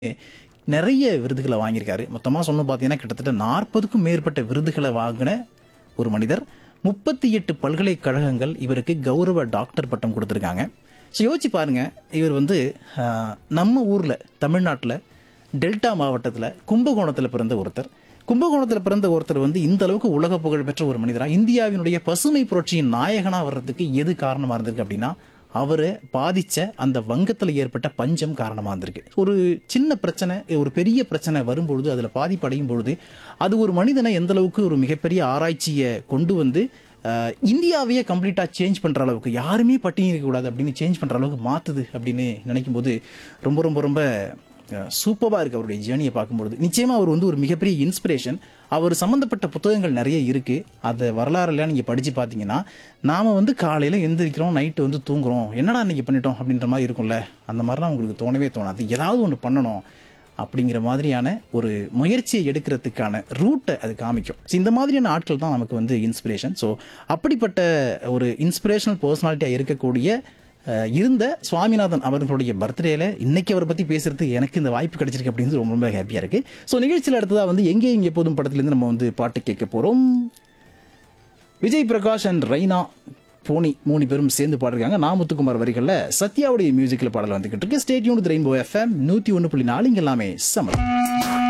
நிறைய விருதுகளை வாங்கியிருக்காரு மொத்தமாக சொன்ன பார்த்தீங்கன்னா கிட்டத்தட்ட நாற்பதுக்கும் மேற்பட்ட விருதுகளை வாங்கின ஒரு மனிதர் முப்பத்தி எட்டு பல்கலைக்கழகங்கள் இவருக்கு கௌரவ டாக்டர் பட்டம் கொடுத்துருக்காங்க ஸோ யோசிச்சு பாருங்க இவர் வந்து ஆஹ், நம்ம ஊரில் தமிழ்நாட்டில் டெல்டா மாவட்டத்தில் கும்பகோணத்தில் பிறந்த ஒருத்தர் கும்பகோணத்தில் பிறந்த ஒருத்தர் வந்து இந்த அளவுக்கு உலக புகழ் பெற்ற ஒரு மனிதரா இந்தியாவினுடைய பசுமை புரட்சியின் நாயகனா வர்றதுக்கு எது காரணமா இருந்திருக்கு அப்படின்னா அவரை பாதிச்ச அந்த வங்கத்தில் ஏற்பட்ட பஞ்சம் காரணமாக இருந்திருக்கு ஒரு சின்ன பிரச்சனை ஒரு பெரிய பிரச்சனை வரும்பொழுது அதில் பாதிப்படையும் பொழுது அது ஒரு மனிதனை எந்த அளவுக்கு ஒரு மிகப்பெரிய ஆராய்ச்சியை கொண்டு வந்து அஹ், இந்தியாவையே கம்ப்ளீட்டாக சேஞ்ச் பண்ணுற அளவுக்கு யாருமே பட்டினி இருக்கக்கூடாது அப்படின்னு சேஞ்ச் பண்ணுற அளவுக்கு மாற்றுது அப்படின்னு நினைக்கும் போது ரொம்ப ரொம்ப ரொம்ப சூப்பராக இருக்குது அவருடைய ஜேர்னியை பார்க்கும்பொழுது நிச்சயமாக அவர் வந்து ஒரு மிகப்பெரிய இன்ஸ்பிரேஷன் அவர் சம்மந்தப்பட்ட புத்தகங்கள் நிறைய இருக்குது அதை வரலாறுலாம் நீங்கள் படித்து பார்த்தீங்கன்னா நாம் வந்து காலையில் எந்திரிக்கிறோம் நைட்டு வந்து தூங்குறோம் என்னடா இன்னைக்கு பண்ணிட்டோம் அப்படின்ற மாதிரி இருக்கும்ல அந்த மாதிரிலாம் உங்களுக்கு தோணவே தோணாது ஏதாவது ஒன்று பண்ணணும் அப்படிங்கிற மாதிரியான ஒரு முயற்சியை எடுக்கிறதுக்கான ரூட்டை அது காமிக்கும் So, இந்த மாதிரியான ஆட்கள் தான் நமக்கு வந்து இன்ஸ்பிரேஷன் ஸோ அப்படிப்பட்ட ஒரு இன்ஸ்பிரேஷனல் பர்சனாலிட்டியாக இருக்கக்கூடிய அஹ், இருந்த சுவாமிநாதன் அவர்களுடைய பர்த்டேல இன்னைக்கு அவரை பற்றி பேசுறதுக்கு எனக்கு இந்த வாய்ப்பு கிடைச்சிருக்கு அப்படின்னு ரொம்ப ரொம்ப ஹாப்பியாக இருக்குது ஸோ நிகழ்ச்சியில் அடுத்ததாக வந்து எங்கே இங்கே போதும் படத்துலேருந்து நம்ம வந்து பாட்டு கேட்க போகிறோம் விஜய் பிரகாஷ் அண்ட் ரெய்னா போனி மூணு பேரும் சேர்ந்து பாடிருக்காங்க நான் முத்துக்குமார் வரிகளில் சத்யாவுடைய மியூசிக்கில் பாடல் வந்துகிட்டு இருக்கு ஸ்டேட்யூன் ரெயின்போ எஃப்எம் நூற்றி ஒன்று புள்ளி நாலு இங்க எல்லாமே சமம்